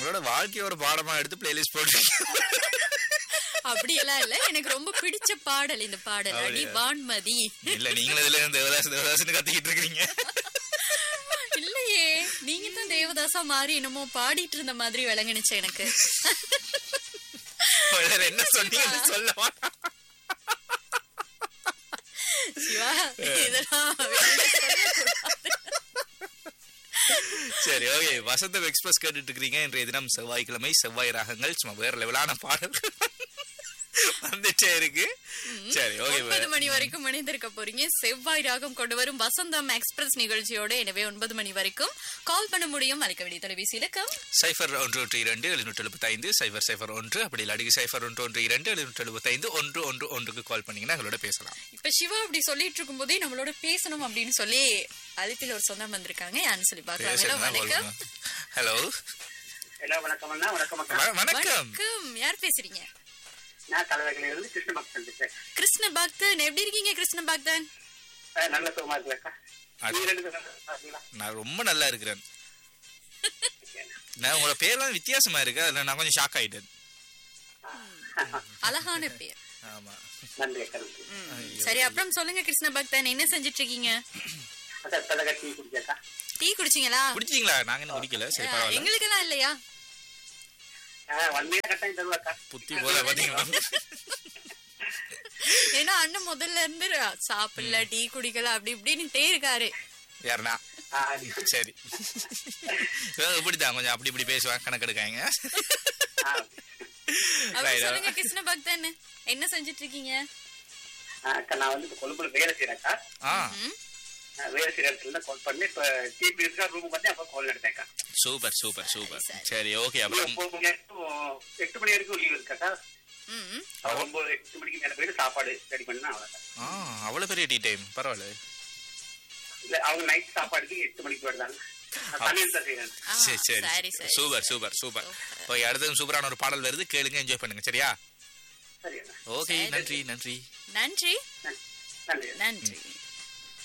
உங்களோட வாழ்க்கைய ஒரு பாடமா எடுத்து பிளேலிஸ்ட் போட்டு அப்படியெல்லாம் இல்ல எனக்கு ரொம்ப பிடிச்ச பாடல் இந்த பாடல் அடி அப்படியா? வான்மதி இல்ல நீங்களும் இதுல இருந்து தேவதாஸ் தேவதாஸ்னு கத்திக்கிட்டு இருக்கீங்க இல்லையே நீங்க தான் தேவதாசா மாறி என்னமோ பாடிட்டு இருந்த மாதிரி விளங்குனுச்சு எனக்கு வேற என்ன சொன்னீங்கன்னு சொல்ல மாட்டேன். சிவா இதெல்லாம் வெளியில சொல்லக்கூடாது. சரி ஓகே வசந்தம் எக்ஸ்பிரஸ் கேட்டுட்டு இருக்கீங்க இன்றைய தினம் செவ்வாய்க்கிழமை செவ்வாய் ராகங்கள் சும்மா வேற லெவலான பாடல் வந்துட்டே இருக்கு சரி ஓகே ஒன்பது மணி வரைக்கும் இணைந்திருக்க போறீங்க செவ்வாய் ராகம் கொண்டு வரும் வசந்தம் எக்ஸ்பிரஸ் நிகழ்ச்சியோட எனவே ஒன்பது மணி வரைக்கும் கால் பண்ண முடியும் அழைக்க வேண்டிய தொலைபேசி இலக்கம் சைஃபர் ஒன்று ஒன்று இரண்டு எழுநூற்றி எழுபத்தைந்து சைஃபர் சைஃபர் ஒன்று அப்படி இல்லாட்டி சைஃபர் ஒன்று ஒன்று இரண்டு எழுநூற்றி எழுபத்தைந்து ஒன்று ஒன்று ஒன்றுக்கு கால் பண்ணீங்கன்னா எங்களோட பேசலாம் இப்ப சிவா அப்படி சொல்லிட்டு இருக்கும் போதே நம்மளோட பேசணும் அப்படின்னு சொல்லி அழைப்பில் ஒரு சொந்தம் வந்திருக்காங்க யாருன்னு சொல்லி பாக்கலாம் வணக்கம் ஹலோ ஹலோ வணக்கம் அண்ணா வணக்கம் அக்கா வணக்கம் வணக்கம் யார் பேசுறீங்க நான் தலைவர்களில் இருந்து கிருஷ்ண பக்தன் பேசுறேன் கிருஷ்ண பக்தன் எப்படி இருக்கீங்க கிருஷ்ண பக்தன் அஹ், நல்ல சுகமா இருக்குல்ல அக்கா அது- நீங்க ரெண்டு பேரும் நல்லா இருக்கீங்களா? நான் ரொம்ப நல்லா இருக்கிறேன் நான் உங்களோட பேர்லாம் வித்தியாசமா இருக்கு அதுல நான் கொஞ்சம் ஷாக் ஆயிட்டேன் அழகான பேர் ஆமா நன்றி அக்கா நன்றி ம். சரி அப்புறம் சொல்லுங்க கிருஷ்ண பக்தன் என்ன செஞ்சிட்டு இருக்கீங்க அக்கா தலகா டீ குடிச்சாக்கா டீ குடிச்சீங்களா குடிச்சிங்களா நாங்க இன்னும் குடிக்கல சரி ஆ, பரவாயில்ல எங்களுக்கெல்லாம் இல்லையா வந்தே கட்டாயம் தருவாக்கா புத்தி போல பாத்தீங்களா ஏன்னா அண்ணன் முதல்ல இருந்து சாப்பிடல டீ குடிக்கல அப்படி இப்படின்னுட்டே இருக்காரு யாருனா ஆ, சரி இவங்க இப்படிதான் கொஞ்சம் அப்படி இப்படி பேசுவாங்க கணக்கெடுக்காங்க ஆ. அப்படி Right. சொல்லுங்க கிருஷ்ண பக்தன் என்ன செஞ்சிட்டு இருக்கீங்க ஆ, அக்கா நான் வந்து இப்ப கொழும்புல வேலை செய்யறேன்க்கா ஆ ம். நான் வேலை செய்யற இடத்துல தான் கால் பண்ணி இப்ப டிபி இருக்கா ரூம் வந்து அப்ப கால் எடுத்தேன்க்கா சூப்பர் சூப்பர் சூப்பர் சரி. சரி ஓகே அப்புறம் ஒன்பது மணி வரைக்கும் எட்டு மணி வரைக்கும் லீவ் இருக்காக்கா ம். அப்புறம் ஒன்பது எட்டு மணிக்கு மேல போயிட்டு சாப்பாடு ரெடி பண்ணா அவ்வளவுதான் ஆ அவ்வளவு பெரிய டீ டைம் பரவாயில்ல இல்ல அவங்க நைட் சாப்பாடுக்கு எட்டு மணிக்கு வருதாங்க நான் தனியாக தான் செய்யறேன் ஆ, சரி சரி சரி சரி சூப்பர் சூப்பர் சூப்பர் ஓகே அடுத்தது சூப்பரான ஒரு பாடல் வருது கேளுங்க என்ஜாய் பண்ணுங்க சரியா சரி அண்ணா ஓகே சரி. நன்றி நன்றி நன்றி நன்றி நன்றி